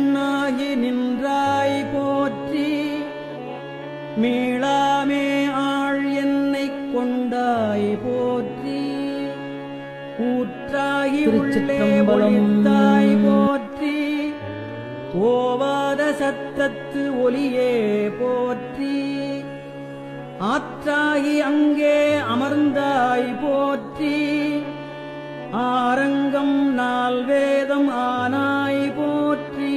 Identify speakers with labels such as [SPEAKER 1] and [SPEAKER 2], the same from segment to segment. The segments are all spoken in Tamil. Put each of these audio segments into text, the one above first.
[SPEAKER 1] மீனாகி நின்றாய் போற்றி மீளாமே ஆள் என்னைக் கொண்டாய் போற்றி ஊற்றாகி உள்ளே
[SPEAKER 2] திருச்சிற்றம்பலம்.
[SPEAKER 1] ஒளித்தாய் போற்றி ஓவாத சத்தத்து ஒலியே போற்றி ஆற்றாகி அங்கே அமர்ந்தாய் போற்றி ஆரங்கம் நால் வேதம் ஆனாய் போற்றி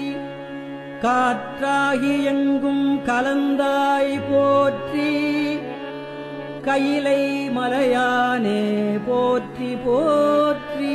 [SPEAKER 1] காற்றாகி எங்கும் கலந்தாய் போற்றி கையிலை மலையானே போற்றி போற்றி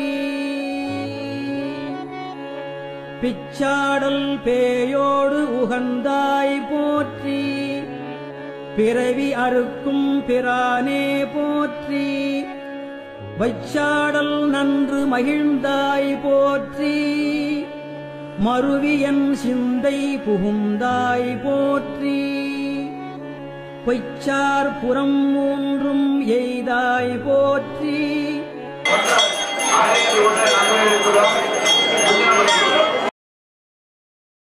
[SPEAKER 1] பிச்சாடல் பேயோடு உகந்தாய் போற்றி பிறவி அறுக்கும் பிரானே போற்றி வைச்சாடல் நன்று மகிழ்ந்தாய் போற்றி மருவியன் சிந்தை புகுந்தாய் போற்றி பொய்ச்சார் புறம் மூன்றும் எய்தாய் போற்றி
[SPEAKER 3] ஆணையில் உள்ள நன்மை இருக்கிறோம்